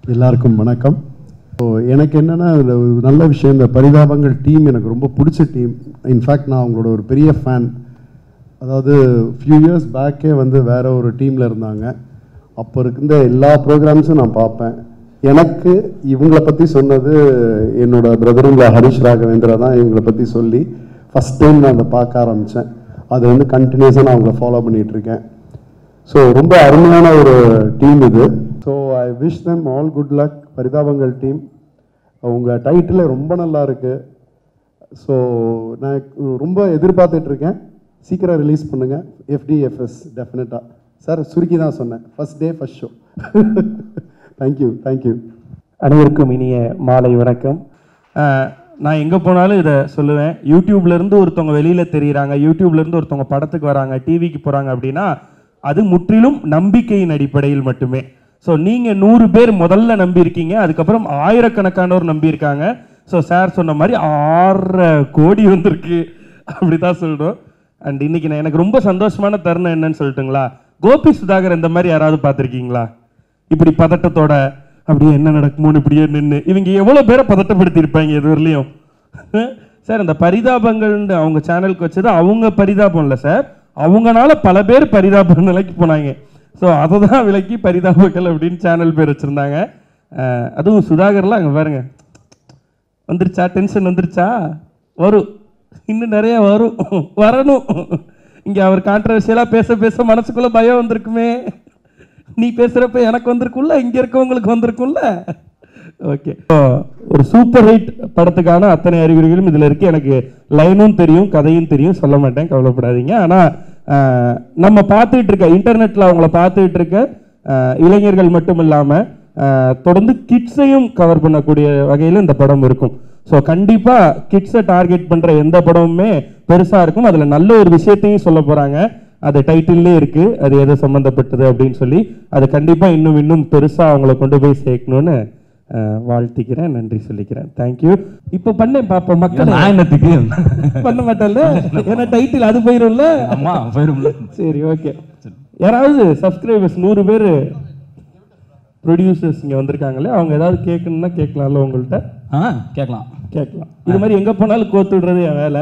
எல்லாருக்கும் வணக்கம் ஸோ எனக்கு என்னென்னா நல்ல விஷயம் இந்த பரிதாபங்கள் டீம் எனக்கு ரொம்ப பிடிச்ச டீம் இன்ஃபேக்ட் நான் அவங்களோட ஒரு பெரிய ஃபேன் அதாவது ஃபியூ இயர்ஸ் பேக்கே வந்து வேற ஒரு டீமில் இருந்தாங்க அப்போ இருந்த எல்லா ப்ரோக்ராம்ஸும் நான் பார்ப்பேன் எனக்கு இவங்கள பற்றி சொன்னது என்னோட பிரதருங்கள ஹரிஷ் ராகவேந்திரா தான் இவங்கள பற்றி சொல்லி ஃபஸ்ட் டைம் நான் அதை பார்க்க ஆரம்பித்தேன் அது வந்து கண்டினியூஸாக நான் அவங்கள ஃபாலோ பண்ணிகிட்டு இருக்கேன் ஸோ ரொம்ப அருமையான ஒரு டீம் இது so I wish them all good luck Parithabangal team உங்கள் டைட்டில் ரொம்ப நல்லா இருக்கு ஸோ நான் ரொம்ப எதிர்பார்த்துட்டு இருக்கேன் சீக்கிரம் ரிலீஸ் பண்ணுங்கள் எஃப்டிஎஃப்எஸ் டெஃபினட்டாக சார் சுருக்கி தான் சொன்னேன் first day first show thank you thank you அனைவருக்கும் இனிய மாலை வணக்கம் அஹ், நான் எங்கே போனாலும் இதை சொல்லுவேன் யூடியூப்ல இருந்து ஒருத்தவங்க வெளியில் தெரியுறாங்க யூடியூப்ல இருந்து ஒருத்தவங்க படத்துக்கு வராங்க டிவிக்கு போகிறாங்க அப்படின்னா அது முற்றிலும் நம்பிக்கையின் அடிப்படையில் மட்டுமே ஸோ நீங்கள் நூறு பேர் முதல்ல நம்பியிருக்கீங்க அதுக்கப்புறம் ஆயிரக்கணக்கானோர் நம்பியிருக்காங்க ஸோ சார் சொன்ன மாதிரி ஆறரை கோடி வந்திருக்கு அப்படி தான் சொல்கிறோம் அண்ட் இன்னைக்கு நான் எனக்கு ரொம்ப சந்தோஷமான தருணம் என்னன்னு சொல்லட்டுங்களா கோபி சுதாகர் இந்த மாதிரி யாராவது பார்த்துருக்கீங்களா இப்படி பதட்டத்தோட அப்படியே என்ன நடக்குமோன்னு இப்படியே நின்று இவங்க எவ்வளோ பேரை பதட்டப்படுத்தி இருப்பாங்க இது வரலையும் சார் அந்த பரிதாபங்கள்னு அவங்க சேனலுக்கு வச்சது அவங்க பரிதாபம் இல்லை சார் அவங்கனால பல பேர் பரிதாப நிலைக்கு போனாங்க ஸோ அதை தான் விலக்கி பரிதாபங்கள் அப்படின்னு சேனல் பேர் வச்சுருந்தாங்க அதுவும் சுதாகர்லாம் அங்கே பாருங்க வந்துருச்சா டென்ஷன் வந்துருச்சா வரும் இன்னும் நிறைய வரும் வரணும் இங்கே அவர் கான்ட்ரவர்ஷியலாக பேச பேச மனசுக்குள்ள பயம் வந்திருக்குமே நீ பேசுகிறப்ப எனக்கு வந்திருக்கும்ல இங்கே இருக்கவங்களுக்கு வந்திருக்கும்ல ஓகே ஒரு சூப்பர் ஹிட் படத்துக்கான அத்தனை அறிகுறிகளும் இதில் இருக்கு எனக்கு லைனும் தெரியும் கதையும் தெரியும் சொல்ல மாட்டேன் கவலைப்படாதீங்க ஆனால் நம்ம பார்த்துட்டு இருக்க இன்டர்நெட்டில் அவங்கள பார்த்துட்டு இருக்க ஆஹ், இளைஞர்கள் மட்டும் இல்லாமல் தொடர்ந்து கிட்ஸையும் கவர் பண்ணக்கூடிய வகையில் இந்த படம் இருக்கும் ஸோ கண்டிப்பாக கிட்ஸை டார்கெட் பண்ணுற எந்த படமுமே பெருசாக இருக்கும் அதில் நல்ல ஒரு விஷயத்தையும் சொல்ல போகிறாங்க அது டைட்டில்லே இருக்கு அது எது சம்மந்தப்பட்டது அப்படின்னு சொல்லி அது கண்டிப்பாக இன்னும் இன்னும் பெருசாக அவங்கள கொண்டு போய் சேர்க்கணும்னு ஆஹ், வாழ்த்திக்கிறேன் நன்றி சொல்லிக்கிறேன் தேங்க்யூ இப்போ பண்ணேன் பார்ப்போம் மக்கள் நான் என்னத்துக்கு பண்ண மாட்டேன்ல ஏன்னா டைட்டில் அது போயிரும்ல அம்மா போயிரும்ல சரி ஓகே யாராவது சப்ஸ்கிரைபர்ஸ் நூறு பேர் ப்ரொடியூசர்ஸ் இங்கே வந்திருக்காங்களே அவங்க ஏதாவது கேட்கணும்னா கேட்கலாம்ல உங்கள்கிட்ட ஆ கேட்கலாம் கேட்கலாம் இது மாதிரி எங்கே போனாலும் கோத்து விடுறது என் வேலை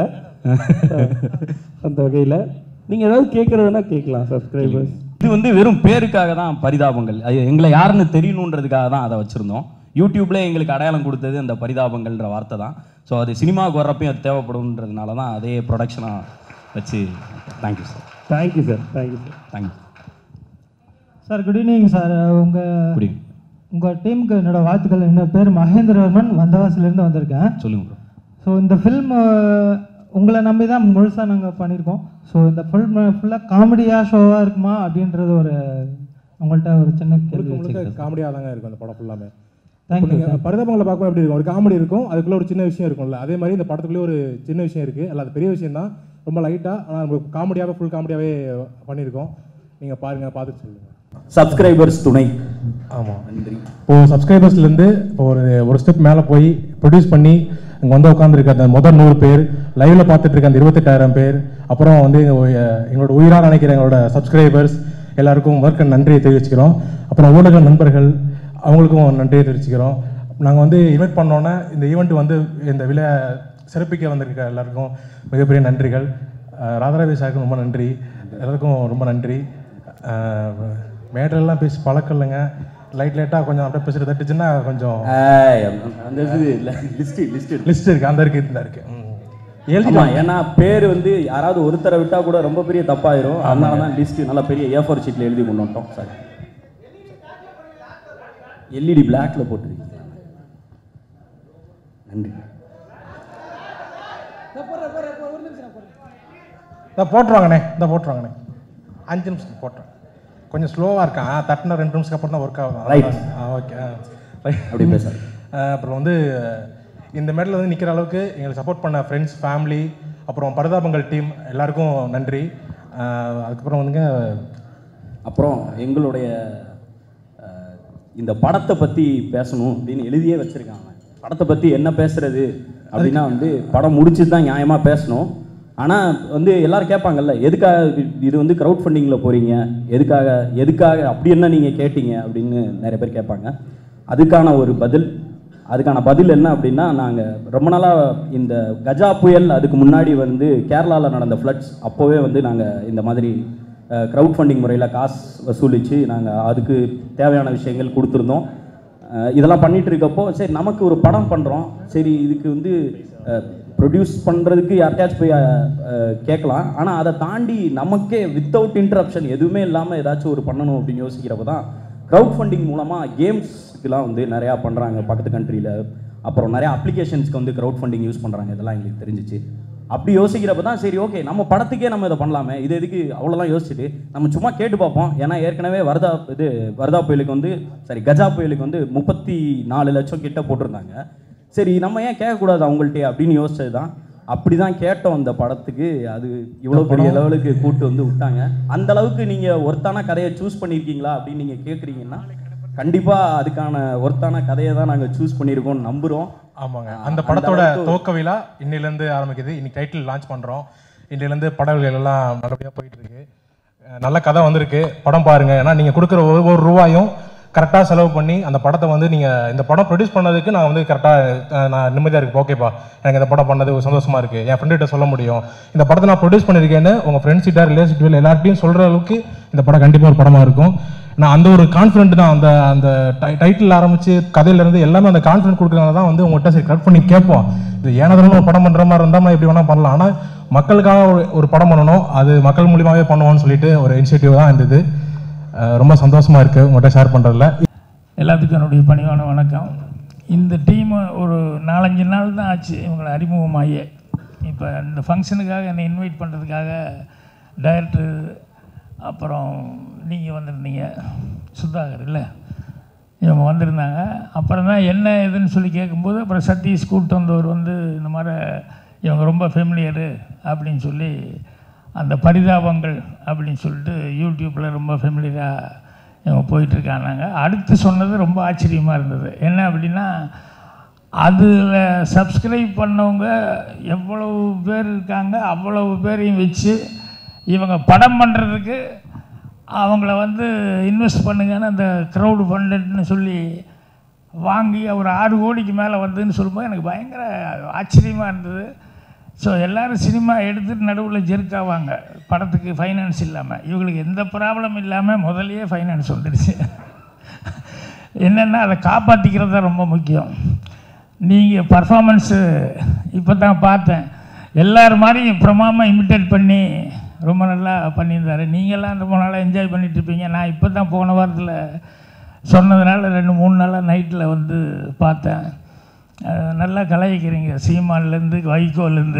அந்த வகையில் நீங்கள் ஏதாவது கேட்குறதுனா கேட்கலாம் சப்ஸ்கிரைபர்ஸ் இது வந்து வெறும் பேருக்காக தான் பரிதாபங்கள் அது எங்களை யாருன்னு தெரியணுன்றதுக்காக தான் அதை வச்சுருந்தோம் யூடியூப்ல எங்களுக்கு அடையாளம் கொடுத்தது அந்த பரிதாபங்கள்ன்ற வார்த்தை தான் ஸோ அது சினிமாவுக்கு வர்றப்பையும் அது தேவைப்படும்ன்றதுனால தான் அதே ப்ரொடக்ஷனாக வச்சு thank you sir thank you sir thank you sir thank you sir good evening sir உங்கள் குடி உங்கள் டீமுக்கு என்னோட வாழ்த்துக்கள் என்னோட பேர் மகேந்திரவர்மன் வந்தவாசிலேருந்து வந்திருக்கேன் சொல்லுங்க ப்ரோ ஸோ இந்த ஃபில்ம் உங்களை நம்பி தான் முழுசாக நாங்கள் பண்ணியிருக்கோம் ஸோ இந்த ஃபில்ம் ஃபுல்லாக காமெடியாக ஷோவாக இருக்குமா அப்படின்றது ஒரு உங்கள்கிட்ட ஒரு சின்ன கேள்வி முழுக்க வச்சுக்கிறேன் முழுக்க காமெடியாக தாங்க இருக்கும் அந்த படம் ஃபுல்லாமே தேங்க்யூ நீங்கள் பரிதாபங்களை பார்க்கும் எப்படி இருக்கும் ஒரு காமெடி இருக்கும் அதுக்குள்ள ஒரு சின்ன விஷயம் இருக்கும்ல அதே மாதிரி இந்த படத்துக்குள்ளே ஒரு சின்ன விஷயம் இருக்குது அல்ல அது பெரிய விஷயம் தான் ரொம்ப லைட்டாக ஆனால் நம்ம காமெடியாகவே ஃபுல் காமெடியாகவே பண்ணியிருக்கோம் நீங்கள் பாருங்கள் பார்த்துட்டு சொல்லுங்கள் சப்ஸ்கிரைபர்ஸ் துணை ஆமாம் நன்றி இப்போது சப்ஸ்கிரைபர்ஸ்லேருந்து இப்போ ஒரு ஒரு ஸ்டெப் மேலே போய் ப்ரொடியூஸ் பண்ணி இங்கே வந்து உட்காந்துருக்க அந்த முதல் நூறு பேர் லைவில் பார்த்துட்டு இருக்க அந்த இருபத்தெட்டாயிரம் பேர் அப்புறம் வந்து எங்க உய- எங்களோட உயிராக நினைக்கிற எங்களோட சப்ஸ்கிரைபர்ஸ் எல்லாருக்கும் ஒர்க்க நன்றியை தெரிவிச்சுக்கிறோம் அப்புறம் ஊடக நண்பர்கள் அவங்களுக்கும் நன்றியை தெரிவிச்சுக்கிறோம் நாங்கள் வந்து இன்வைட் பண்ணோன்னே இந்த ஈவெண்ட் வந்து இந்த விழா சிறப்பிக்க வந்திருக்க எல்லாருக்கும் மிகப்பெரிய நன்றிகள் அஹ் ராதாரவி சாருக்கும் ரொம்ப நன்றி எல்லாருக்கும் ரொம்ப நன்றி அஹ் மேடெல்லாம் பேசி பழக்கம் இல்லைங்க லைட் லைட்டாக கொஞ்சம் அப்படியே பேசுறது தட்டுச்சுன்னா கொஞ்சம் அந்த இது லிஸ்ட் லிஸ்ட் லிஸ்ட் இருக்கு அந்த இருக்கு இந்த இருக்கு ம். எழுதி ஆமா ஏன்னா பேர் வந்து யாராவது ஒருத்தரை விட்டா கூட ரொம்ப பெரிய தப்பாயிரும் அதனால தான் லிஸ்ட் நல்லா பெரிய ஏ ஃபோர் ஷீட்ல எழுதி கொண்டு வந்துட்டோம் சாரி எல்இடி பிளாக்ல போட்டுருக்கீங்க நன்றி இதை போட்டுருவாங்கண்ணே இந்த போட்டுருவாங்கண்ணே அஞ்சு நிமிஷம் போட்டுருவாங்க கொஞ்சம் ஸ்லோவாக இருக்கான் ஆ, தட்டுன ரெண்டு நிமிஷத்துக்கு அப்புறம் தான் ஒர்க் ஆகும் Right. ஆ ஓகே ரைட் அப்படி பேசாது அப்புறம் வந்து இந்த மேடல் வந்து நிற்கிற அளவுக்கு எங்களுக்கு சப்போர்ட் பண்ண ஃப்ரெண்ட்ஸ் ஃபேமிலி அப்புறம் பரதாபங்கள் டீம் எல்லாருக்கும் நன்றி அஹ் அதுக்கப்புறம் வந்துங்க அப்புறம் எங்களுடைய அஹ், இந்த படத்தை பற்றி பேசணும் அப்படின்னு எழுதியே வச்சுருக்காங்க படத்தை பற்றி என்ன பேசுறது அப்படின்னா வந்து படம் முடிச்சு தான் நியாயமாக பேசணும் ஆனால் வந்து எல்லாரும் கேட்பாங்கல்ல எதுக்காக இது- இது வந்து க்ரௌட் ஃபண்டிங்கில் போகிறீங்க எதுக்காக எதுக்காக அப்படி என்ன நீங்கள் கேட்டீங்க அப்படின்னு நிறைய பேர் கேட்பாங்க அதுக்கான ஒரு பதில் அதுக்கான பதில் என்ன அப்படின்னா நாங்கள் ரொம்ப நாளாக இந்த கஜா புயல் அதுக்கு முன்னாடி வந்து கேரளாவில் நடந்த ஃப்ளட்ஸ் அப்போவே வந்து நாங்கள் இந்த மாதிரி க்ரௌட் ஃபண்டிங் முறையில் காசு வசூலித்து நாங்கள் அதுக்கு தேவையான விஷயங்கள் கொடுத்துருந்தோம் அஹ் இதெல்லாம் பண்ணிட்டு இருக்கப்போ சரி நமக்கு ஒரு படம் பண்ணுறோம் சரி இதுக்கு வந்து ப்ரொடியூஸ் பண்ணுறதுக்கு யார்கிட்டயாச்சும் போய் அஹ், அஹ், கேட்கலாம் ஆனால் அதை தாண்டி நமக்கே வித்தவுட் இன்டரப்ஷன் எதுவுமே இல்லாமல் ஏதாச்சும் ஒரு பண்ணணும் அப்படின்னு யோசிக்கிறப்ப தான் க்ரௌட் ஃபண்டிங் மூலமாக கேம்ஸ்க்குலாம் வந்து நிறையா பண்ணுறாங்க பக்கத்து கண்ட்ரியில் அப்புறம் நிறையா அப்ளிகேஷன்ஸ்க்கு வந்து க்ரௌட் ஃபண்டிங் யூஸ் பண்ணுறாங்க இதெல்லாம் எங்களுக்கு தெரிஞ்சிச்சு அப்படி யோசிக்கிறப்ப தான் சரி ஓகே நம்ம படத்துக்கே நம்ம இதை பண்ணலாமே இது எதுக்கு அவ்வளோலாம் யோசிச்சுட்டு நம்ம சும்மா கேட்டு பார்ப்போம் ஏன்னா ஏற்கனவே வரதா இது வரதா புயலுக்கு வந்து சரி கஜா புயலுக்கு வந்து முப்பத்தி நாலு லட்சம் கிட்ட போட்டிருந்தாங்க சரி நம்ம ஏன் கேட்கக்கூடாது அவங்கள்ட்டே அப்படின்னு யோசிச்சது தான் அப்படி தான் கேட்டோம் அந்த படத்துக்கு அது இவ்வளோ பெரிய லெவலுக்கு கூட்டு வந்து விட்டாங்க அந்த அளவுக்கு நீங்கள் ஒருத்தான கதையை சூஸ் பண்ணியிருக்கீங்களா அப்படின்னு நீங்கள் கேட்குறீங்கன்னா கண்டிப்பாக அதுக்கான ஒருத்தான கதையை தான் நாங்கள் சூஸ் பண்ணியிருக்கோம்னு நம்புகிறோம் ஆமாங்க ஆ, அந்த அந்த படத்தோட அளவுக்கு- துவக்க விழா இன்னிலேருந்து ஆரம்பிக்குது இன்னைக்கு டைட்டில் லான்ச் பண்ணுறோம் இன்னிலேருந்து படங்கள் எல்லாம் நல்லபடியாக போயிட்டு இருக்கு அஹ் நல்ல கதை வந்திருக்கு படம் பாருங்க ஏன்னா நீங்கள் கொடுக்குற ஒவ்வொரு ரூபாயும் கரெக்டாக செலவு பண்ணி அந்த படத்தை வந்து நீங்கள் இந்த படம் ப்ரொடியூஸ் பண்ணதுக்கு நான் வந்து கரெக்டாக நான் நிம்மதியாக இருக்கு ஓகேப்பா எனக்கு இந்த படம் பண்ணது ஒரு சந்தோஷமா இருக்கு என் ஃப்ரெண்ட்கிட்ட சொல்ல முடியும் இந்த படத்தை நான் ப்ரொடியூஸ் பண்ணியிருக்கேன்னு உங்கள் ஃப்ரெண்ட்ஸ் கிட்ட ரிலேஷன்ஷிப் எல்லார்ட்டையும் சொல்கிற அளவுக்கு இந்த படம் கண்டிப்பாக ஒரு படமாக இருக்கும் நான் அந்த ஒரு கான்ஃபிடென்ட் தான் அந்த அந்த டைட்டில் ஆரம்பிச்சு கதையிலேருந்து எல்லாமே அந்த கான்ஃபிடென்ட் கொடுக்குறதுனால தான் வந்து உங்கள்கிட்ட சரி கட் பண்ணி கேட்போம் இது ஏனதான ஒரு படம் பண்ணுற மாதிரி இருந்தால் நம்ம எப்படி வேணால் பண்ணலாம் ஆனால் மக்களுக்காக ஒரு ஒரு படம் பண்ணணும் அது மக்கள் மூலியமாகவே பண்ணுவோம்னு சொல்லிட்டு ஒரு இனிஷியேட்டிவ் தான் இருந்தது அஹ் ரொம்ப சந்தோஷமா இருக்கு உங்கள்கிட்ட ஷேர் பண்ணுறதுல எல்லாத்துக்கும் என்னுடைய பணிவான வணக்கம் இந்த டீம் ஒரு நாலஞ்சு நாள் தான் ஆச்சு இவங்களை அறிமுகமாகி இப்போ இந்த ஃபங்க்ஷனுக்காக என்னை இன்வைட் பண்ணுறதுக்காக டைரக்டர் அப்புறம் நீங்கள் வந்திருந்தீங்க சுதாகர் இல்லை இவங்க வந்திருந்தாங்க அப்புறம் தான் என்ன ஏதுன்னு சொல்லி கேட்கும்போது அப்புறம் சதீஷ் கூப்பிட்டு வந்தவர் வந்து இந்த மாதிரி இவங்க ரொம்ப ஃபெமிலியரு அப்படின்னு சொல்லி அந்த பரிதாபங்கள் அப்படின்னு சொல்லிட்டு யூடியூப்பில் ரொம்ப ஃபெமிலியராக இவங்க போயிட்டுருக்காங்க அடுத்து சொன்னது ரொம்ப ஆச்சரியமாக இருந்தது என்ன அப்படின்னா அதில் சப்ஸ்கிரைப் பண்ணவங்க எவ்வளவு பேர் இருக்காங்க அவ்வளவு பேரையும் வச்சு இவங்க படம் பண்ணுறதுக்கு அவங்கள வந்து இன்வெஸ்ட் பண்ணுங்கன்னு அந்த க்ரௌடு ஃபண்டுன்னு சொல்லி வாங்கி ஒரு ஆறு கோடிக்கு மேலே வந்ததுன்னு சொல்லும்போது எனக்கு பயங்கர ஆச்சரியமாக இருந்தது ஸோ எல்லாரும் சினிமா எடுத்துட்டு நடுவில் ஜெர்க்காவாங்க படத்துக்கு ஃபைனான்ஸ் இல்லாமல் இவங்களுக்கு எந்த ப்ராப்ளம் இல்லாமல் முதல்லயே ஃபைனான்ஸ் வந்துடுச்சு என்னென்னா அதை காப்பாற்றிக்கிறது தான் ரொம்ப முக்கியம் நீங்கள் பர்ஃபாமன்ஸு இப்போ தான் பார்த்தேன் எல்லார் மாதிரியும் பிரமாமல் இமிட்டேட் பண்ணி ரொம்ப நல்லா பண்ணியிருந்தாரு நீங்கள்லாம் ரொம்ப நாளாக என்ஜாய் பண்ணிட்டு இருப்பீங்க நான் இப்போ தான் போன வாரத்தில் சொன்னதுனால ரெண்டு மூணு நாளாக நைட்டில் வந்து பார்த்தேன் அஹ் நல்லா கலாய்க்கிறீங்க சீமான்லேருந்து வைகோலேருந்து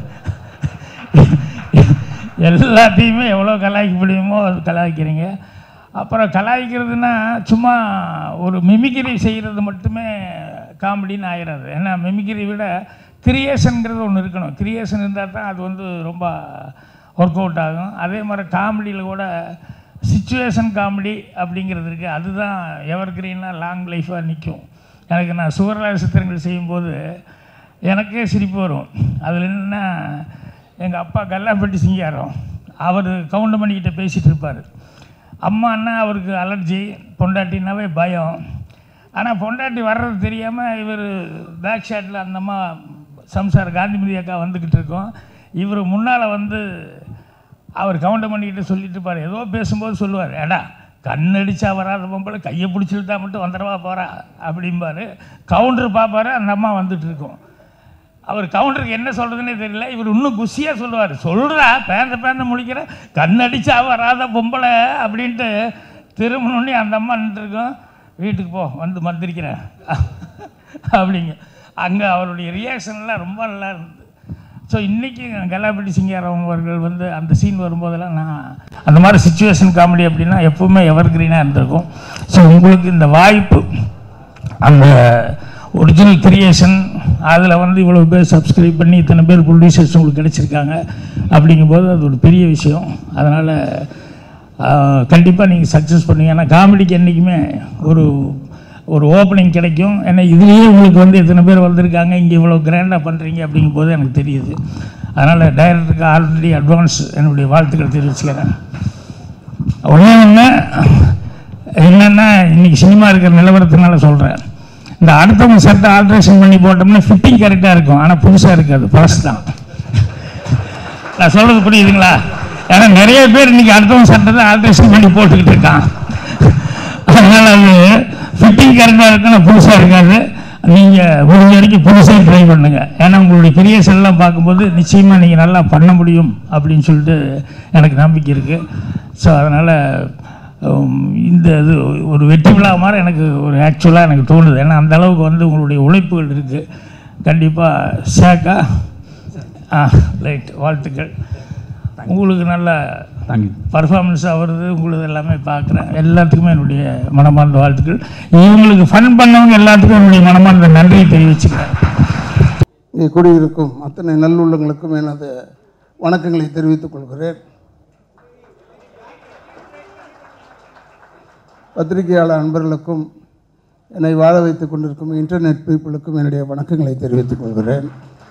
எல்லாத்தையுமே எவ்வளோ கலாய்க்க முடியுமோ அது கலாய்க்கிறீங்க அப்புறம் கலாய்க்கிறதுனா சும்மா ஒரு மிமிக்ரி செய்கிறது மட்டுமே காமெடின்னு ஆயிடாது ஏன்னா மிமிக்ரி விட கிரியேஷனுங்கிறது ஒன்று இருக்கணும் கிரியேஷன் இருந்தால் தான் அது வந்து ரொம்ப ஒர்க் அவுட் ஆகும் அதே மாதிரி காமெடியில் கூட சுச்சுவேஷன் காமெடி அப்படிங்கிறது இருக்குது அதுதான் எவர் கிரீனாக லாங் லைஃபாக நிற்கும் எனக்கு நான் சுவரலாக சித்திரங்கள் செய்யும்போது எனக்கே சிரிப்பு வரும் அதில் என்னென்னா எங்கள் அப்பா கல்லாப்பட்டி சிங்காரம் அவர் கவுண்டமணிக்கிட்ட பேசிகிட்டு இருப்பார் அம்மான்னா அவருக்கு அலர்ஜி பொண்டாட்டினாவே பயம் ஆனால் பொண்டாட்டி வர்றது தெரியாமல் இவர் பேக் ஷாட்டில் அந்த அம்மா சம்சார் காந்திமதி அக்கா வந்துக்கிட்டு இருக்கோம் இவர் முன்னால் வந்து அவர் கவுண்டர் பண்ணிக்கிட்டு சொல்லிட்டு இருப்பார் ஏதோ பேசும்போது சொல்லுவார் ஏடா கண்ணடிச்சா வராத பொம்பளை கையை பிடிச்சிருந்தா மட்டும் வந்துடவா போகிறா அப்படிம்பாரு கவுண்டர் பார்ப்பாரு அந்த அம்மா வந்துட்டு இருக்கும் அவர் கவுண்டருக்கு என்ன சொல்கிறதுனே தெரியல இவர் இன்னும் குஷியாக சொல்லுவார் சொல்கிறா பேந்த பேந்த முழிக்கிற கண்ணடிச்சா வராத பொம்பளை அப்படின்ட்டு திரும்பணுன்னே அந்த அம்மா நின்றுருக்கோம் வீட்டுக்கு போ வந்து மந்திரிக்கிறேன் அப்படிங்க அங்கே அவருடைய ரியாக்ஷன்லாம் ரொம்ப நல்லா இருந்தது ஸோ இன்றைக்கி கலாபட்டி சிங்காரம் அவர்கள் வந்து அந்த சீன் வரும்போதெல்லாம் நான் அந்த மாதிரி சுச்சுவேஷன் காமெடி அப்படின்னா எப்பவுமே எவர் கிரீனாக இருந்திருக்கும் ஸோ உங்களுக்கு இந்த வாய்ப்பு அந்த ஒரிஜினல் கிரியேஷன் அதில் வந்து இவ்வளோ பேர் சப்ஸ்கிரைப் பண்ணி இத்தனை பேர் ப்ரொடியூசர்ஸ் உங்களுக்கு கிடைச்சிருக்காங்க அப்படிங்கும்போது அது ஒரு பெரிய விஷயம் அதனால் கண்டிப்பாக நீங்கள் சக்ஸஸ் பண்ணுவீங்க ஏன்னா காமெடிக்கு என்றைக்குமே ஒரு ஒரு ஓப்பனிங் கிடைக்கும் ஏன்னா இதுலேயே உங்களுக்கு வந்து எத்தனை பேர் வந்திருக்காங்க இங்கே இவ்வளோ கிராண்டாக பண்ணுறீங்க அப்படிங்கும்போது எனக்கு தெரியுது அதனால் டைரக்டருக்கு ஆல்ரெடி அட்வான்ஸ் என்னுடைய வாழ்த்துக்களை தெரிவிச்சுக்கிறேன் ஒன்று ஒன்று என்னென்னா இன்னைக்கு சினிமா இருக்கிற நிலவரத்தினால சொல்கிறேன் இந்த அடுத்தவங்க சட்டை ஆல்ட்ரேஷன் பண்ணி போட்டோம்னா ஃபிட்டிங் கரெக்டாக இருக்கும் ஆனால் புதுசாக இருக்காது பழசு தான் நான் சொல்கிறது புரியுதுங்களா ஏன்னா நிறைய பேர் இன்னைக்கு அடுத்தவங்க சட்டத்தை ஆல்ட்ரேஷன் பண்ணி போட்டுக்கிட்டு இருக்கான் அதனால் அது ஃபிட்டிங் கரெக்டாக இருக்குன்னா புதுசாக இருக்காது நீங்கள் முடிஞ்ச வரைக்கும் புதுசாக ட்ரை பண்ணுங்க ஏன்னா உங்களுடைய கிரியேஷன் எல்லாம் பார்க்கும்போது நிச்சயமாக நீங்கள் நல்லா பண்ண முடியும் அப்படின்னு சொல்லிட்டு எனக்கு நம்பிக்கை இருக்குது ஸோ அதனால் இந்த இது ஒரு வெற்றி விழா மாதிரி எனக்கு ஒரு ஆக்சுவலாக எனக்கு தோணுது ஏன்னா அந்த அளவுக்கு வந்து உங்களுடைய உழைப்புகள் இருக்குது கண்டிப்பாக சேக்கா ஆ ரைட் வாழ்த்துக்கள் உங்களுக்கு நல்ல தேங்க்யூ பர்ஃபார்மன்ஸாக வருது உங்களுக்கு எல்லாமே பார்க்குறேன் எல்லாத்துக்குமே என்னுடைய மனமார்ந்த வாழ்த்துக்கள் இவங்களுக்கு ஃபன் பண்ணவங்க எல்லாத்துக்கும் என்னுடைய மனமார்ந்த நன்றியை தெரிவிச்சுக்கிறேன் இங்கே கூடியிருக்கும் அத்தனை நல்லுள்ளங்களுக்கும் எனது வணக்கங்களை தெரிவித்துக் கொள்கிறேன் பத்திரிகையாளர் அன்பர்களுக்கும் என்னை வாழ வைத்துக் கொண்டிருக்கும் இன்டர்நெட் பீப்புளுக்கும் என்னுடைய வணக்கங்களை தெரிவித்துக் கொள்கிறேன்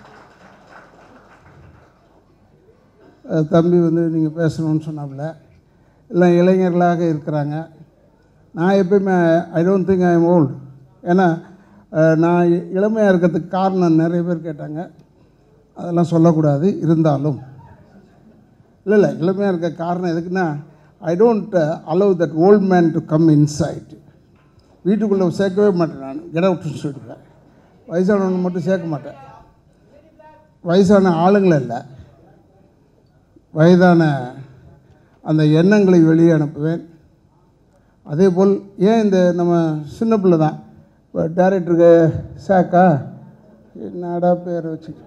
அஹ் தம்பி வந்து நீங்கள் பேசணும்னு சொன்னாப்புல எல்லாம் இளைஞர்களாக இருக்கிறாங்க நான் எப்பயுமே I don't think I am old ஏன்னா அஹ், நான் இ- இளமையாக இருக்கிறதுக்கு காரணம் நிறைய பேர் கேட்டாங்க அதெல்லாம் சொல்லக்கூடாது இருந்தாலும் இல்லை இல்லை இளமையாக இருக்க காரணம் எதுக்குன்னா I don't allow that old man to come inside வீட்டுக்குள்ளே சேர்க்கவே மாட்டேன் நான் கெட் அவுட்னு சொல்லிடுவேன் வயசானவனை மட்டும் சேர்க்க மாட்டேன் வயசான ஆளுங்களை இல்லை வயதான அந்த எண்ணங்களை வெளியே அனுப்புவேன் அதே போல் ஏன் இந்த நம்ம சின்ன பிள்ளை தான் இப்போ டேரக்டருக்கு சாக்கா என்னடா பேர் வச்சுக்கிட்டு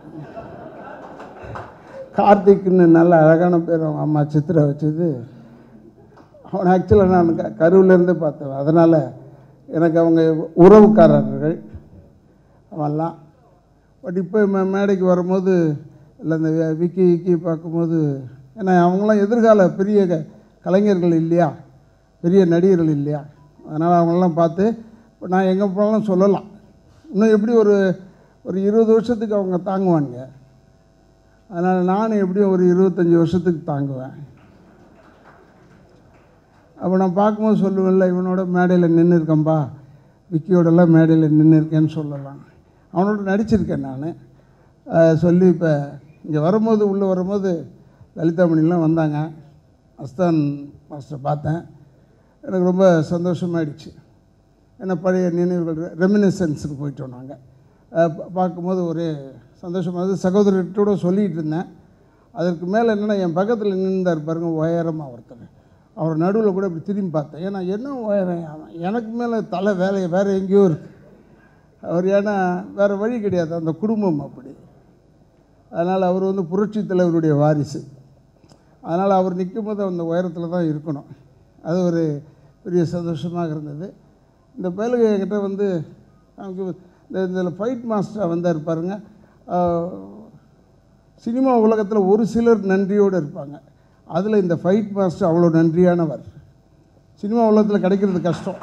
கார்த்திக்னு நல்ல அழகான பேர் அவங்க அம்மா சித்திரை வச்சது அவனை ஆக்சுவலாக நான் க கருவிலேருந்தே பார்த்தேன் அதனால் எனக்கு அவங்க உறவுக்காரர்கள் அவன்லாம் பட் இப்போ மே- மேடைக்கு வரும்போது இல்லை இந்த வி- விக்கி விக்கி பார்க்கும்போது ஏன்னா அவங்களாம் எதிர்கால பெரிய க- கலைஞர்கள் இல்லையா பெரிய நடிகர்கள் இல்லையா அதனால் அவங்களெல்லாம் பார்த்து இப்போ நான் எங்கே போனாலும் சொல்லலாம் இன்னும் எப்படி ஒரு ஒரு இருபது வருஷத்துக்கு அவங்க தாங்குவானுங்க அதனால் நானும் எப்படியும் ஒரு இருபத்தஞ்சி வருஷத்துக்கு தாங்குவேன் அப்போ நான் பார்க்கும்போது சொல்லுவேன்ல இவனோட மேடையில் நின்று இருக்கேன்பா விக்கியோடலாம் மேடையில் நின்று இருக்கேன்னு சொல்லலாம் அவனோட நடிச்சிருக்கேன் நான் சொல்லி இப்போ இங்கே வரும்போது உள்ளே வரும்போது லலிதாமணிலாம் வந்தாங்க அஸ்தான் மாஸ்டர் பார்த்தேன் எனக்கு ரொம்ப சந்தோஷமாயிடுச்சு ஏன்னா பழைய நினைவுகள் ரெமினிசன்ஸுக்கு போயிட்டோம் நாங்கள் பார்க்கும்போது ஒரே சந்தோஷமாக சகோதரர்கிட்ட சொல்லிகிட்டு இருந்தேன் அதற்கு மேலே என்னென்னா என் பக்கத்தில் நின்றுந்தார் பாருங்க உயரமாக ஒருத்தர் அவர் நடுவில் கூட இப்படி திரும்பி பார்த்தேன் ஏன்னா என்ன உயரம் அவன்? எனக்கு மேலே தலை வேலை வேறு எங்கேயோ இருக்கு அவர் ஏன்னா வேறு வழி கிடையாது அந்த குடும்பம் அப்படி அதனால் அவர் வந்து புரட்சி தலைவருடைய வாரிசு அதனால் அவர் நிற்கும் போது அந்த உயரத்தில் தான் இருக்கணும் அது ஒரு பெரிய சந்தோஷமாக இருந்தது இந்த பயலுக என்கிட்ட வந்து அவங்க இந்த இதில் ஃபைட் மாஸ்டராக வந்தார் பாருங்க ஆஹ், சினிமா உலகத்தில் ஒரு சிலர் நன்றியோடு இருப்பாங்க அதில் இந்த ஃபைட் மாஸ்டர் அவ்வளோ நன்றியானவர் சினிமா உலகத்தில் கிடைக்கிறது கஷ்டம்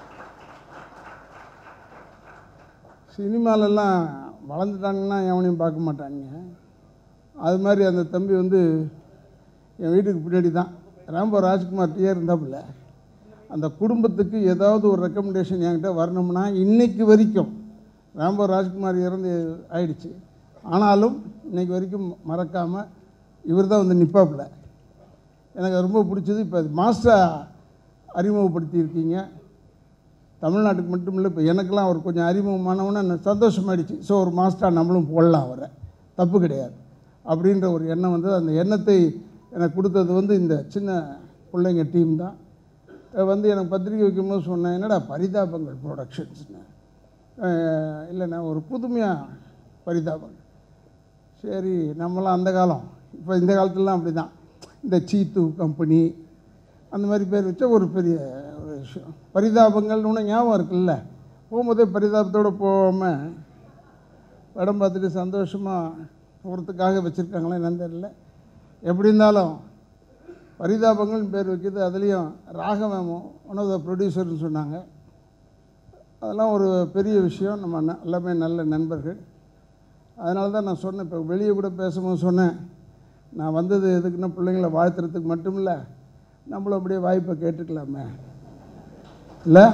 சினிமாலெல்லாம் வளர்ந்துட்டாங்கன்னா எவனையும் பார்க்க மாட்டாங்க அது மாதிரி அந்த தம்பி வந்து என் வீட்டுக்கு பின்னாடி தான் ராம்போ ராஜ்குமார்கிட்டயே இருந்தாப்புல அந்த குடும்பத்துக்கு ஏதாவது ஒரு ரெக்கமெண்டேஷன் என்கிட்ட வரணும்னா இன்னைக்கு வரைக்கும் ராம்போ ராஜ்குமார் இறந்து ஆயிடுச்சு ஆனாலும் இன்னைக்கு வரைக்கும் மறக்காமல் இவர் தான் வந்து நிற்பாப்புல எனக்கு ரொம்ப பிடிச்சது இப்போ மாஸ்டர் அறிமுகப்படுத்தியிருக்கீங்க தமிழ்நாட்டுக்கு மட்டும் இல்லை இப்போ எனக்கெல்லாம் அவர் கொஞ்சம் அறிமுகமானவொன்னே எனக்கு சந்தோஷமாயிடுச்சு ஸோ ஒரு மாஸ்டர் நம்மளும் போடலாம் அவரை தப்பு கிடையாது அப்படின்ற ஒரு எண்ணம் வந்து அந்த எண்ணத்தை எனக்கு கொடுத்தது வந்து இந்த சின்ன பிள்ளைங்க டீம் தான் அஹ் வந்து எனக்கு பத்திரிக்கை வைக்கும்போது சொன்னேன் என்னடா பரிதாபங்கள் ப்ரொடக்ஷன்ஸ்னு இல்லைண்ணா ஒரு புதுமையாக பரிதாபங்கள் சரி நம்மளாம் அந்த காலம் இப்போ இந்த காலத்துலலாம் அப்படி தான் இந்த சீத்து கம்பெனி அந்த மாதிரி பேர் வச்ச ஒரு பெரிய ஒரு விஷயம் பரிதாபங்கள்னு ஒன்று ஞாபகம் இருக்குல்ல போகும்போதே பரிதாபத்தோடு போகாமல் படம் பார்த்துட்டு சந்தோஷமாக போகிறதுக்காக வச்சுருக்காங்களா என்னன்னு தெரியல எப்படி இருந்தாலும் பரிதாபங்கள்னு பேர் வைக்கிறது அதுலேயும் ராகவன் ஒன் ஆஃப் த ப்ரொடியூசர்னு சொன்னாங்க அதெல்லாம் ஒரு பெரிய விஷயம் நம்ம ந- எல்லாமே நல்ல நண்பர்கள் அதனால தான் நான் சொன்னேன் இப்போ வெளியே கூட பேசும்போது சொன்னேன் நான் வந்தது எதுக்குன்னா பிள்ளைங்கள வாழ்த்துறதுக்கு மட்டும் இல்லை நம்மளும் அப்படியே வாய்ப்பை கேட்டுக்கலாமே இல்லை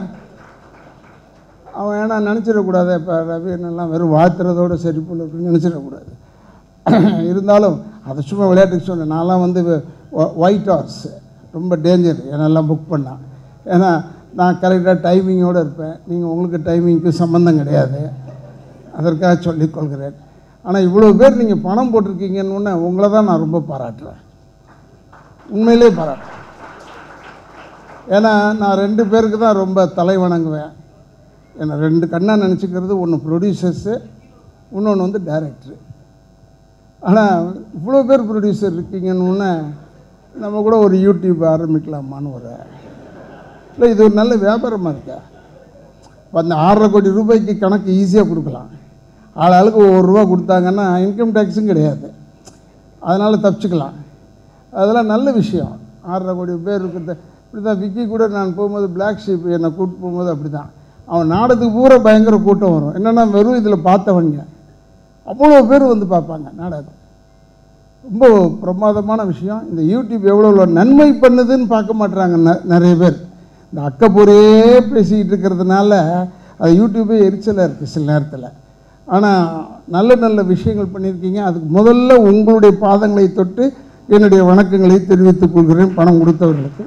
அவன் ஏன்னா நினச்சிடக்கூடாது இப்போ ரவி என்னெல்லாம் வெறும் வாழ்த்துறதோட சரி போல இருக்குன்னு நினச்சிடக்கூடாது இருந்தாலும் அதை சும்மா விளையாட்டுக்கு சொன்னேன் நான்லாம் வந்து ஒயிட் ஹார்ஸ் ரொம்ப டேஞ்சர் என்னெல்லாம் புக் பண்ணான் ஏன்னா நான் கரெக்டாக டைமிங்கோடு இருப்பேன் நீங்கள் உங்களுக்கு டைமிங்க்கு சம்மந்தம் கிடையாது அதற்காக சொல்லிக் கொள்கிறேன் ஆனால் இவ்வளோ பேர் நீங்கள் பணம் போட்டிருக்கீங்கன்னு உடனே உங்களை தான் நான் ரொம்ப பாராட்டுறேன் உண்மையிலே பாராட்டுறேன் ஏன்னா நான் ரெண்டு பேருக்கு தான் ரொம்ப தலை வணங்குவேன் என்னை ரெண்டு கண்ணாக நினச்சிக்கிறது ஒன்று ப்ரொடியூசர்ஸு இன்னொன்று வந்து டைரக்டரு ஆனால் இவ்வளோ பேர் ப்ரொடியூசர் இருக்கீங்கன்னு உடனே நம்ம கூட ஒரு யூடியூப் ஆரம்பிக்கலாமான்னு ஒரு இல்லை இது ஒரு நல்ல வியாபாரமாக இருக்கா இப்போ அந்த ஆறரை கோடி ரூபாய்க்கு கணக்கு ஈஸியாக கொடுக்கலாம் ஆள் ஆளுக்கு ஒரு ரூபா கொடுத்தாங்கன்னா இன்கம் டேக்ஸும் கிடையாது அதனால் தப்பிச்சுக்கலாம் அதெல்லாம் நல்ல விஷயம் ஆறரை கோடி பேர் இருக்கிறது இப்படி தான் விக்கி கூட நான் போகும்போது பிளாக் ஷீப் என்னை கூப்பிட்டு போகும்போது அப்படி தான் அவன் நாடகத்துக்கு பூரா பயங்கர கூட்டம் வரும் என்னென்னா வெறும் இதில் பார்த்தவங்க அவ்வளோ பேர் வந்து பார்ப்பாங்க நாடகம் ரொம்ப பிரமாதமான விஷயம் இந்த யூடியூப் எவ்வளோ எவ்வளோ நன்மை பண்ணுதுன்னு பார்க்க மாட்றாங்க ந- நிறைய பேர் இந்த அக்கப்பூரே பேசிக்கிட்டு இருக்கிறதுனால அது யூடியூபே எரிச்சலாக இருக்குது சில நேரத்தில் ஆனால் நல்ல நல்ல விஷயங்கள் பண்ணியிருக்கீங்க அதுக்கு முதல்ல உங்களுடைய பாதங்களை தொட்டு என்னுடைய வணக்கங்களை தெரிவித்துக் கொள்கிறேன் பணம் கொடுத்தவர்களுக்கு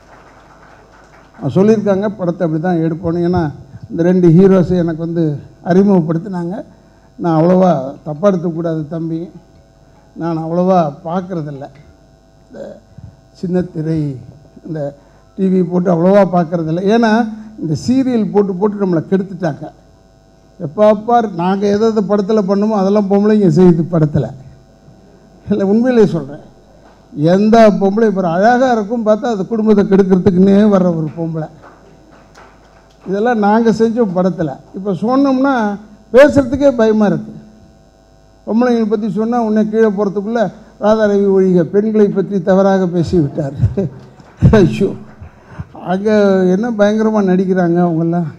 அவங்க சொல்லியிருக்காங்க படத்தை அப்படி தான் எடுப்போன்னு ஏன்னா இந்த ரெண்டு ஹீரோஸை எனக்கு வந்து அறிமுகப்படுத்தினாங்க நான் அவ்வளோவா தப்பாக எடுத்துக்கூடாது தம்பி நான் அவ்வளோவா பார்க்குறதில்ல இந்த சின்ன திரை இந்த டிவி போட்டு அவ்வளோவா பார்க்குறதில்ல ஏன்னா இந்த சீரியல் போட்டு போட்டு நம்மளை கெடுத்துட்டாங்க எப்போ பார் நாங்கள் எதை எதை படத்தில் பண்ணுமோ அதெல்லாம் பொம்பளைங்க செய்யுது படத்தில் இல்லை உண்மையிலே சொல்கிறேன் எந்த பொம்பளை இப்போ அழகாக இருக்கும் பார்த்தா அது குடும்பத்தை கெடுக்கிறதுக்குன்னே வர்ற ஒரு பொம்பளை இதெல்லாம் நாங்கள் செஞ்சோம் படத்தில் இப்போ சொன்னோம்னா பேசுகிறதுக்கே பயமாக இருக்குது பொம்பளைங்களை பற்றி சொன்னால் உன்னை கீழே போகிறதுக்குள்ளே ராதாரவி ஒழிக பெண்களை பற்றி தவறாக பேசி விட்டார் ஐயோ அங்கே என்ன பயங்கரமாக நடிக்கிறாங்க அவங்கெல்லாம்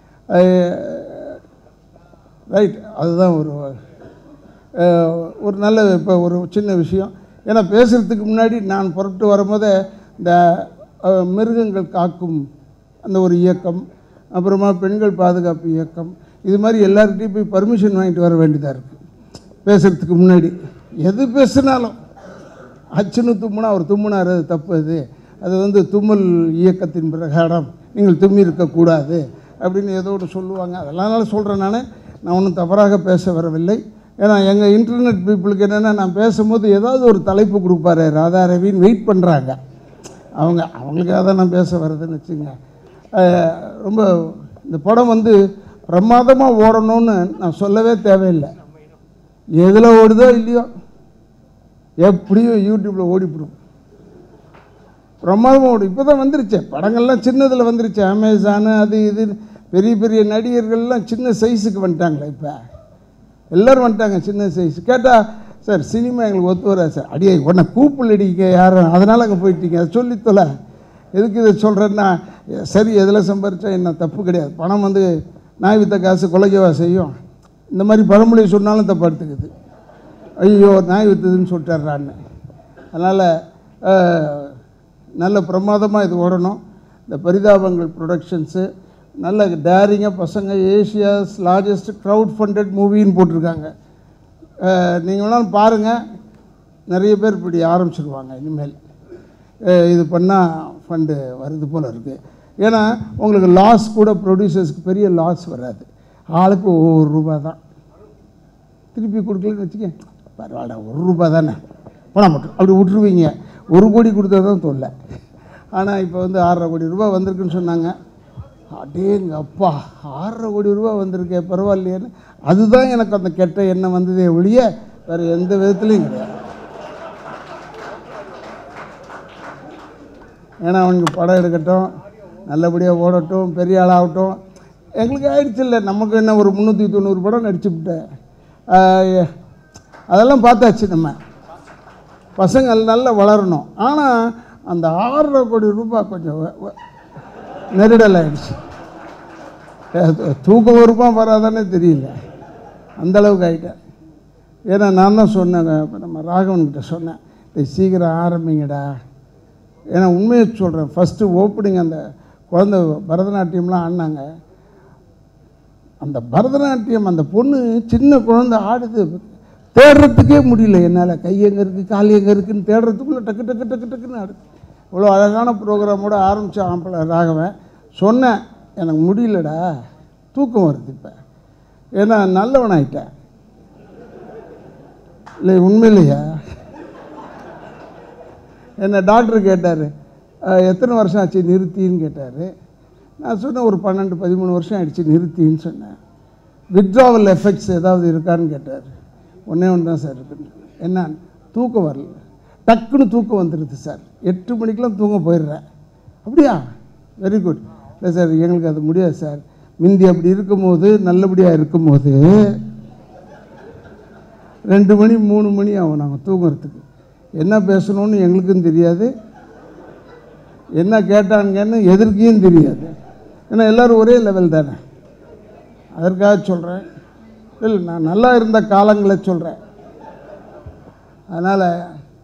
ரைட் அதுதான் ஒரு அஹ், ஒரு நல்ல இப்போ ஒரு சின்ன விஷயம் ஏன்னா பேசுகிறதுக்கு முன்னாடி நான் புறப்பட்டு வரும்போதே இந்த அஹ், மிருகங்கள் காக்கும் அந்த ஒரு இயக்கம் அப்புறமா பெண்கள் பாதுகாப்பு இயக்கம் இது மாதிரி எல்லார்கிட்டையும் போய் பர்மிஷன் வாங்கிட்டு வர வேண்டியதாக இருக்குது பேசுகிறதுக்கு முன்னாடி எது பேசுனாலும் அச்சுன்னு தும்முனா அவர் தும்முனார் அது தப்பு அது அது வந்து தும்மல் இயக்கத்தின் பிரகாரம் நீங்கள் தும்மி இருக்கக்கூடாது அப்படின்னு ஏதோ ஒன்று சொல்லுவாங்க அதெல்லாம் சொல்கிறேன் நான் நான் ஒன்றும் தவறாக பேச வரவில்லை ஏன்னா எங்கள் இன்டர்நெட் பீப்புளுக்கு என்னென்னா நான் பேசும்போது ஏதாவது ஒரு தலைப்பு கொடுப்பாரு ராதா ரவின்னு வெயிட் பண்ணுறாங்க அவங்க அவங்களுக்காக தான் நான் பேச வர்றதுன்னு வச்சுங்க அஹ், ரொம்ப இந்த படம் வந்து பிரமாதமாக ஓடணும்னு நான் சொல்லவே தேவையில்லை எதில் ஓடுதோ இல்லையோ எப்படியும் யூடியூப்பில் ஓடிவிடும் பிரமாதமாக ஓடும் இப்போ தான் வந்துருச்சு படங்கள்லாம் சின்னதில் வந்துருச்சு அமேசானு அது இது பெரிய பெரிய நடிகர்கள்லாம் சின்ன சைஸுக்கு வந்துட்டாங்களே இப்போ எல்லோரும் வந்துட்டாங்க சின்ன சைஸ் கேட்டால் சார் சினிமா எங்களுக்கு ஒத்து வராது சார் அடியே உடனே கூப்பிடடிக்க யாரும் அதனால் அங்கே போயிட்டீங்க அதை சொல்லி தொலை எதுக்கு இதை சொல்கிறேன்னா சரி எதில் சம்பாரிச்சா என்ன தப்பு கிடையாது பணம் வந்து நாய் வித்த காசு கொலைக்கவா செய்யும் இந்த மாதிரி பழமொழி சொன்னாலும் தப்பு எடுத்துக்குது ஐயோ நாய் வித்ததுன்னு சொல்லிட்டாரான்னு அதனால் நல்ல பிரமாதமாக இது ஓடணும் இந்த பரிதாபங்கள் ப்ரொடக்ஷன்ஸு நல்ல டேரிங்காக பசங்க ஏஷியாஸ் லார்ஜஸ்ட் க்ரௌட் ஃபண்டட் மூவின்னு போட்டிருக்காங்க நீங்கள் வேணாலும் பாருங்கள் நிறைய பேர் இப்படி ஆரம்பிச்சிருவாங்க இனிமேல் அஹ் இது பண்ணால் ஃபண்டு வருது போல் இருக்குது ஏன்னா உங்களுக்கு லாஸ் கூட ப்ரொடியூசர்ஸ்க்கு பெரிய லாஸ் வராது ஆளுக்கு ஒவ்வொரு ரூபா தான் திருப்பி கொடுக்கலன்னு வச்சுக்க பரவாயில்ல ஒரு ரூபா தானே பணம் மட்டும் அப்படி விட்டுருவீங்க ஒரு கோடி கொடுத்தா தான் தொல்லை ஆனால் இப்போ வந்து ஆறரை கோடி ரூபா வந்திருக்குன்னு சொன்னாங்க அடேங்க அப்பா ஆறரை கோடி ரூபா வந்திருக்கே பரவாயில்லையேன்னு அதுதான் எனக்கு அந்த கெட்ட எண்ணம் வந்ததே ஒழிய வேறு எந்த விதத்துலையும் கிடையாது ஏன்னா அவனுக்கு படம் எடுக்கட்டும் நல்லபடியாக ஓடட்டும் பெரிய ஆளாகட்டும் எங்களுக்கு ஆயிடுச்சு இல்லை நமக்கு என்ன ஒரு முந்நூற்றி தொண்ணூறு படம் நடிச்சுவிட்டேன் அதெல்லாம் பார்த்தாச்சு நம்ம பசங்க நல்லா வளரணும் ஆனால் அந்த ஆறரை கோடி ரூபாய் கொஞ்சம் வ- வ- நெருடல் ஆயிடுச்சு அஹ் தூக்கம் வருமா வராதானே தெரியல அந்த அளவுக்கு ஆகிட்டேன் ஏன்னா நான் தான் சொன்னேங்க இப்போ நம்ம ராகவன்கிட்ட சொன்னேன் "டேய், சீக்கிரம் ஆரம்பிங்கடா ஏன்னா உண்மையை சொல்கிறேன் ஃபஸ்ட்டு ஓப்பனிங் அந்த குழந்தை பரதநாட்டியம்லாம் ஆடினாங்க அந்த பரதநாட்டியம் அந்த பொண்ணு சின்ன குழந்தை ஆடுது தேடுறதுக்கே முடியல என்னால் கை எங்கே இருக்குது கால் எங்கே இருக்குன்னு தேடுறதுக்குள்ளே டக்கு டக்கு டக்கு டக்குன்னு ஆடுது இவ்வளோ அழகான ப்ரோக்ராமோட ஆரம்பித்த ஆம்பளை ராகவன் சொன்னேன் எனக்கு முடியலடா தூக்கம் வருது இப்போ ஏன்னா நல்லவன் ஆயிட்டேன் இல்லை உண்மையிலையா என்ன டாக்டர் கேட்டார் எத்தனை வருஷம் ஆச்சு நிறுத்தின்னு கேட்டார் நான் சொன்னேன் ஒரு பன்னெண்டு பதிமூணு வருஷம் ஆயிடுச்சு நிறுத்தின்னு சொன்னேன் வித்ட்ராவல் எஃபெக்ட்ஸ் ஏதாவது இருக்கான்னு கேட்டார் ஒன்றே ஒன்று தான் சார் இருக்குன்னு என்ன தூக்கம் வரல டக்குன்னு தூக்கம் வந்துடுது சார் எட்டு மணிக்கெலாம் தூங்க போயிடுறேன் அப்படியா வெரி குட் இல்லை சார் எங்களுக்கு அது முடியாது சார் முந்தி அப்படி இருக்கும்போது நல்லபடியாக இருக்கும்போது ரெண்டு மணி மூணு மணி ஆகும் நாங்கள் தூங்குறதுக்கு என்ன பேசணும்னு எங்களுக்கும் தெரியாது என்ன கேட்டாங்கன்னு எதிர்க்கையும் தெரியாது ஏன்னா எல்லோரும் ஒரே லெவல் தானே அதற்காக சொல்கிறேன் இல்லை நான் நல்லா இருந்த காலங்களை சொல்கிறேன் அதனால்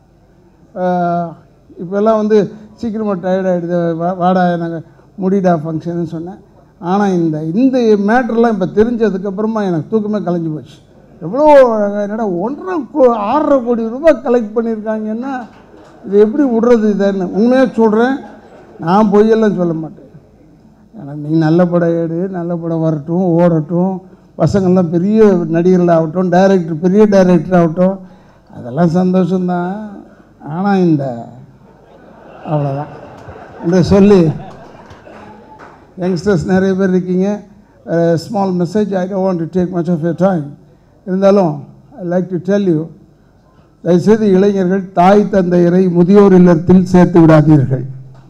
இப்போல்லாம் வந்து சீக்கிரமாக டயர்ட் ஆகிடுது வாடா நாங்கள் முடிடா ஃபங்க்ஷன்னு சொன்னேன் ஆனால் இந்த இந்த மேட்ரெலாம் இப்போ தெரிஞ்சதுக்கப்புறமா எனக்கு தூக்கமே கலைஞ்சு போச்சு எவ்வளோ அழகா, என்னடா ஒன்றரை கோ ஆறரை கோடி ரூபாய் கலெக்ட் பண்ணியிருக்காங்கன்னா இது எப்படி விடுறது இதுன்னு உண்மையாக சொல்கிறேன் நான் பொய்யெல்லாம் சொல்ல மாட்டேன் எனக்கு நீ நல்ல படம் எடு நல்ல படம் வரட்டும் ஓடட்டும் பசங்கள்லாம் பெரிய நடிகர்கள் ஆகட்டும் டைரக்டர் பெரிய டைரக்டர் ஆகட்டும் அதெல்லாம் சந்தோஷம்தான் ஆனால் இந்த அவ்வளோதான் என்று சொல்லி யங்ஸ்டர்ஸ் நிறைய பேர் இருக்கீங்க small message I don't want to take much of your time இருந்தாலும் I like to tell you தயவுசெய்து இளைஞர்கள் தாய் தந்தையரை முதியோர் இல்லத்தில் சேர்த்து விடாதீர்கள்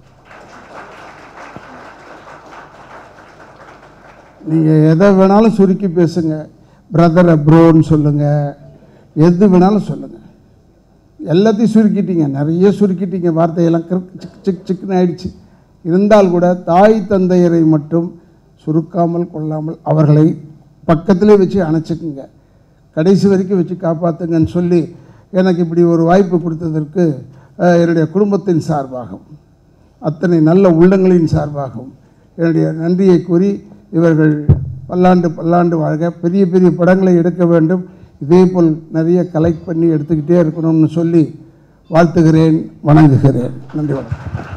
நீங்கள் எதை வேணாலும் சுருக்கி பேசுங்க பிரதரை ப்ரோன்னு சொல்லுங்கள் எது வேணாலும் சொல்லுங்கள் எல்லாத்தையும் சுருக்கிட்டீங்க நிறைய சுருக்கிட்டீங்க வார்த்தையெல்லாம் கிறுக் சிக் சிக் சிக்குன்னு ஆயிடுச்சு இருந்தால் கூட தாய் தந்தையரை மட்டும் சுருக்காமல் கொள்ளாமல் அவர்களை பக்கத்திலே வச்சு அணைச்சிக்குங்க கடைசி வரைக்கும் வச்சு காப்பாற்றுங்கன்னு சொல்லி எனக்கு இப்படி ஒரு வாய்ப்பு கொடுத்ததற்கு அஹ், என்னுடைய குடும்பத்தின் சார்பாகவும் அத்தனை நல்ல உள்ளங்களின் சார்பாகவும் என்னுடைய நன்றியை கூறி இவர்கள் பல்லாண்டு பல்லாண்டு வாழ்க பெரிய பெரிய படங்களை எடுக்க வேண்டும் இதே போல் நிறைய கலெக்ட் பண்ணி எடுத்துக்கிட்டே இருக்கணும்னு சொல்லி வாழ்த்துகிறேன் வணங்குகிறேன் நன்றி வணக்கம்